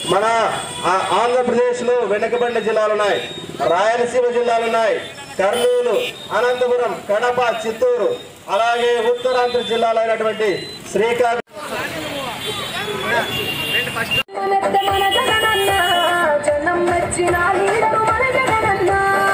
మన ఆ- ఆంధ్రప్రదేశ్లో వెనుకబడిన జిల్లాలు ఉన్నాయి రాయలసీమ జిల్లాలు ఉన్నాయి కర్నూలు అనంతపురం కడప చిత్తూరు అలాగే ఉత్తరాంధ్ర జిల్లాలు అయినటువంటి శ్రీకాకుళం మనద్ద మన జగనన్న జనం మెచ్చిన లీడరు మన జగనన్న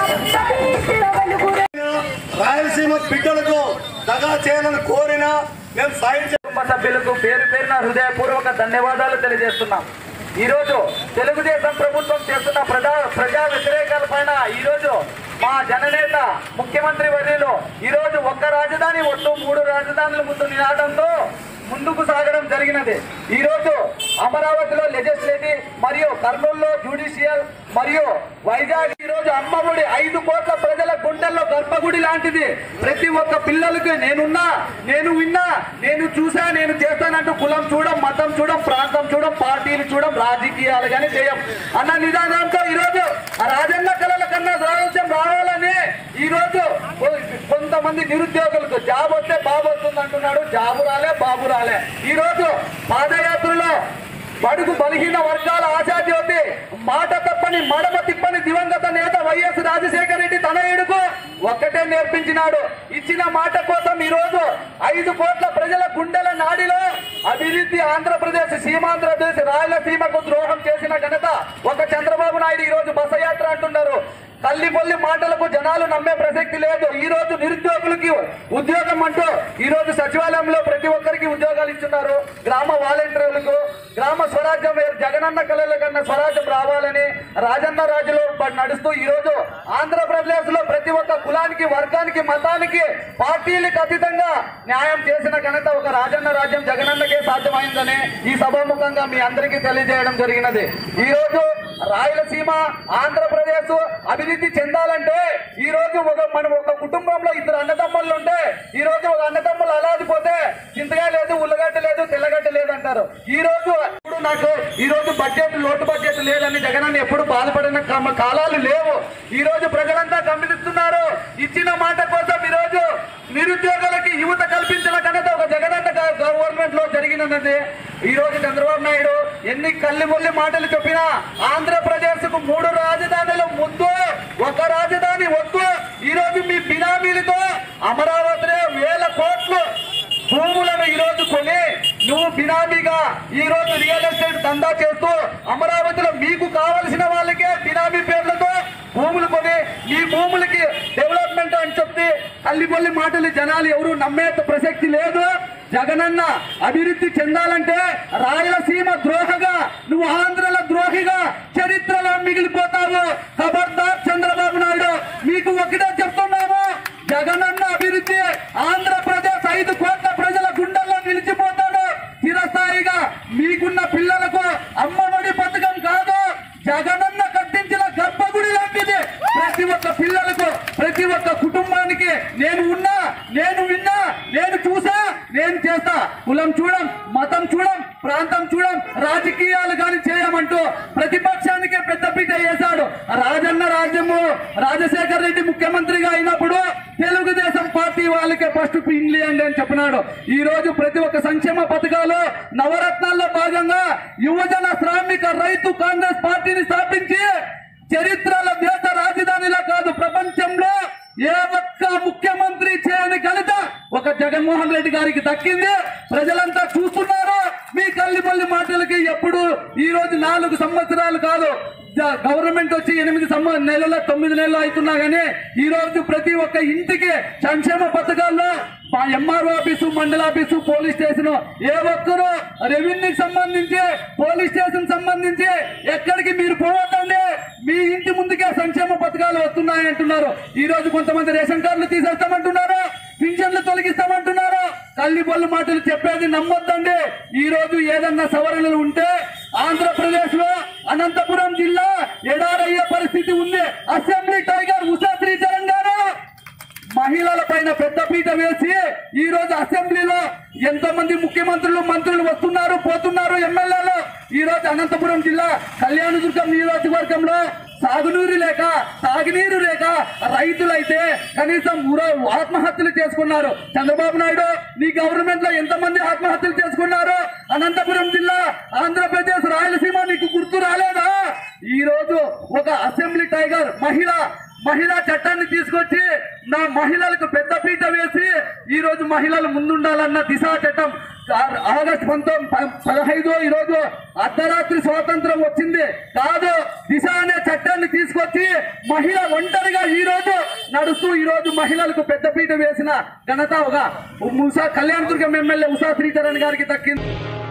సతీశ్వర వెలుగురే రాయలసీమ బిడ్డలకు దగా చేయాలని కోరిన మేము సాయం కుటుంబ సభ్యులకు పేరు పేరున హృదయపూర్వక ధన్యవాదాలు తెలియజేస్తున్నాం ఈ రోజు తెలుగుదేశం ప్రభుత్వం చేస్తున్న ప్రజా ప్రజా వ్యతిరేకాల పైన ఈ రోజు మా జననేత ముఖ్యమంత్రి వర్యులు ఈ రోజు ఒక్క రాజధాని ఒట్టు మూడు రాజధానుల ముందు నినాదంతో ముందుకు సాగడం జరిగినది ఈ రోజు అమరావతిలో లెజిస్లేటివ్ మరియు కర్నూలులో జ్యుడిషియల్ మరియు వైజాగ్ ఈ రోజు అమ్మఒడి ఐదు కోట్ల ప్రజల గుండెల్లో గర్భగుడి లాంటిది ప్రతి ఒక్క పిల్లలకి నేనున్నా నేను విన్నా నేను చూసా నేను చేస్తానంటూ కులం చూడం మతం చూడం ప్రాంతం చూడం పార్టీలు చూడం రాజకీయాలు కానీ చేయం అన్న నిదానంతో ఈ రోజు ఆ రాజన్న కళల కన్నా సాహిత్యం రావాలని ఈ రోజు కొ- కొంతమంది నిరుద్యోగులకు జాబ్ వస్తే బాబు వస్తుంది అంటున్నాడు జాబు రాలే బాబు రాలే ఈ రోజు పాదయాత్రలో బడుగు బలహీన వర్గాల ఆశాజ్యోతి మాట తప్పని మడమ తిప్పని దివంగత నేత వైఎస్ రాజశేఖర రెడ్డి తనయుడుకు ఒక్కటే నేర్పించినాడు ఇచ్చిన మాట కోసం ఈ రోజు ఐదు కోట్ల ప్రజల గుండెల నాడిలో అభివృద్ధి ఆంధ్రప్రదేశ్ సీమాంధ్రప్రదేశ్ రాయలసీమకు ద్రోహం చేసిన ఘనత ఒక చంద్రబాబు నాయుడు ఈ రోజు బస యాత్ర అంటున్నారు తల్లి పొల్లి మాటలకు జనాలు నమ్మే ప్రసక్తి లేదు ఈ రోజు నిరుద్యోగులకి ఉద్యోగం అంటూ ఈ రోజు సచివాలయంలో ప్రతి ఒక్కరికి ఉద్యోగాలు ఇస్తున్నారు గ్రామ వాలంటీర్లకు గ్రామ స్వరాజ్యం వేరు జగనన్న కళల కన్నా స్వరాజ్యం రావాలని రాజన్న రాజులో ప- నడుస్తూ ఈ రోజు ఆంధ్రప్రదేశ్ లో ప్రతి ఒక్క కులానికి వర్గానికి మతానికి పార్టీలకు అతీతంగా న్యాయం చేసిన ఘనత ఒక రాజన్న రాజ్యం జగనన్నకే సాధ్యమైందని ఈ సభాముఖంగా మీ అందరికీ తెలియజేయడం జరిగినది ఈ రోజు రాయలసీమ ఆంధ్రప్రదేశ్ అభివృద్ధి చెందాలంటే ఈ రోజు ఒక మనం ఒక కుటుంబంలో ఇద్దరు అన్నదమ్ముళ్ళు ఉంటే ఈ రోజు ఒక అన్నదమ్ములు అలాదిపోతే చింతగా లేదు ఉల్లగడ్డ లేదు తెల్లగడ్డ లేదు అంటారు ఈ రోజు ఇప్పుడు నాకు ఈ రోజు బడ్జెట్ లోటు బడ్జెట్ లేదని జగనన్న ఎప్పుడు బాధపడిన కమ- కాలాలు లేవు ఈ రోజు ప్రజలంతా గమనిస్తున్నారు ఇచ్చిన మాట కోసం ఈ రోజు నిరుద్యోగులకి యువత కల్పించిన ఘనత ఒక జగనన్న గ- గవర్నమెంట్ లో జరిగినది ఈ రోజు చంద్రబాబు నాయుడు ఎన్ని కల్లి మొల్లి మాటలు చెప్పినా ఆంధ్రప్రదేశ్ కు మూడు రాజధానులు ముందు ఒక రాజధాని వద్దు ఈ రోజు మీ బినామీలతో అమరావతిలో వేల కోట్లు భూములను ఈ రోజు కొని నువ్వు బినామీగా ఈ రోజు రియల్ ఎస్టేట్ దందా చేస్తూ అమరావతిలో మీకు కావలసిన వాళ్ళకే బినామీ పేర్లతో భూములు కొని ఈ భూములకి డెవలప్మెంట్ అని చెప్పి తల్లిపల్లి మాటలు జనాలు ఎవరు నమ్మే ప్రసక్తి లేదు జగనన్న అభివృద్ధి చెందాలంటే రాయలసీమ ద్రోహగా నువ్వు ఆంధ్రల ద్రోహిగా చరిత్రలో మిగిలిపోతావు ఖబర్దార్ చంద్రబాబు నాయుడు మీకు ఒకటే చెప్తున్నాము జగనన్న అభివృద్ధి ఆంధ్రప్రదేశ్ ఐదు కోట్ల ప్రజల గుండెల్లో నిలిచిపోతాడు చిరస్థాయిగా మీకున్న పిల్లలకు అమ్మఒడి పథకం కాదు జగనన్న కట్టించిన గర్భగుడి లాంటిది ప్రతి ఒక్క పిల్లలకు ప్రతి ఒక్క కుటుంబానికి నేను ఉన్నా నేను విన్నా నేను చూసా నేను చేస్తా కులం చూడం మతం చూడం ప్రాంతం చూడం రాజకీయాలు కానీ చేయమంటూ ప్రతిపక్షానికే పెద్దపీట వేశాడు రాజన్న రాజ్యము రాజశేఖర రెడ్డి ముఖ్యమంత్రిగా అయినప్పుడు తెలుగుదేశం పార్టీ వాళ్ళకే ఫస్ట్ ఇంగ్లీండ్ అని చెప్పినాడు ఈ రోజు ప్రతి ఒక్క సంక్షేమ పథకాలు నవరత్నాల్లో భాగంగా యువజన శ్రామిక రైతు కాంగ్రెస్ పార్టీని స్థాపించి చరిత్రలో దేశ రాజధానిలో కాదు ప్రపంచంలో ఏ ఒక్క ముఖ్యమంత్రి చేయని ఘనత ఒక జగన్మోహన్ రెడ్డి గారికి దక్కింది ప్రజలంతా చూస్తున్నారు మీ కల్లిపల్లి మాటలకి ఎప్పుడు ఈ రోజు నాలుగు సంవత్సరాలు కాదు జ- గవర్నమెంట్ వచ్చి ఎనిమిది సంవ నెలల తొమ్మిది నెలలు అవుతున్నా గానీ ఈ రోజు ప్రతి ఒక్క ఇంటికి సంక్షేమ పథకాల్లో మా ఎంఆర్ఓ ఆఫీసు మండల ఆఫీసు పోలీస్ స్టేషన్ ఏ ఒక్కరు రెవెన్యూకి సంబంధించి పోలీస్ స్టేషన్ సంబంధించి ఎక్కడికి మీరు పోవద్దండి మీ ఇంటి ముందుకే సంక్షేమ పథకాలు వస్తున్నాయి అంటున్నారు ఈ రోజు కొంతమంది రేషన్ కార్డులు తీసేస్తామంటున్నారు పింఛన్లు తొలగిస్తామంటున్నారు కల్లి బొల్లు మాటలు చెప్పేది నమ్మొద్దండి ఈ రోజు ఏదన్నా సవరణలు ఉంటే ఆంధ్రప్రదేశ్ లో అనంతపురం జిల్లా ఎడారయ్యే పరిస్థితి ఉంది అసెంబ్లీ టైగర్ ఉషా శ్రీచరణ్ గారు మహిళల పైన పెద్దపీట వేసి ఈ రోజు అసెంబ్లీలో ఎంతో మంది ముఖ్యమంత్రులు మంత్రులు వస్తున్నారు పోతున్నారు ఎమ్మెల్యేలు ఈ రోజు అనంతపురం జిల్లా కళ్యాణదుర్గం నియోజకవర్గంలో సాగునీరు లేక తాగునీరు లేక రైతులైతే కనీసం ఊర- ఆత్మహత్యలు చేసుకున్నారు చంద్రబాబు నాయుడు నీ గవర్నమెంట్ లో ఎంతమంది ఆత్మహత్యలు చేసుకున్నారు అనంతపురం జిల్లా ఆంధ్రప్రదేశ్ రాయలసీమ నీకు గుర్తు గుర్తు రాలేదా ఈ రోజు ఒక అసెంబ్లీ టైగర్ మహిళ మహిళా చట్టాన్ని తీసుకొచ్చి నా మహిళలకు పెద్ద పీట వేసి ఈ రోజు మహిళలు ముందుండాలన్న దిశా చట్టం ఆ- ఆగస్టు పంతొమ్మిది ప- పదహైదు ఈ రోజు అర్ధరాత్రి స్వాతంత్రం వచ్చింది కాదు దిశ అనే చట్టాన్ని తీసుకొచ్చి మహిళ ఒంటరిగా ఈ రోజు నడుస్తూ ఈ రోజు మహిళలకు పెద్ద పీట వేసిన ఘనత ఒక ఉషా కళ్యాణ దుర్గం ఎమ్మెల్యే ఉషా శ్రీచరణ్ గారికి దక్కింది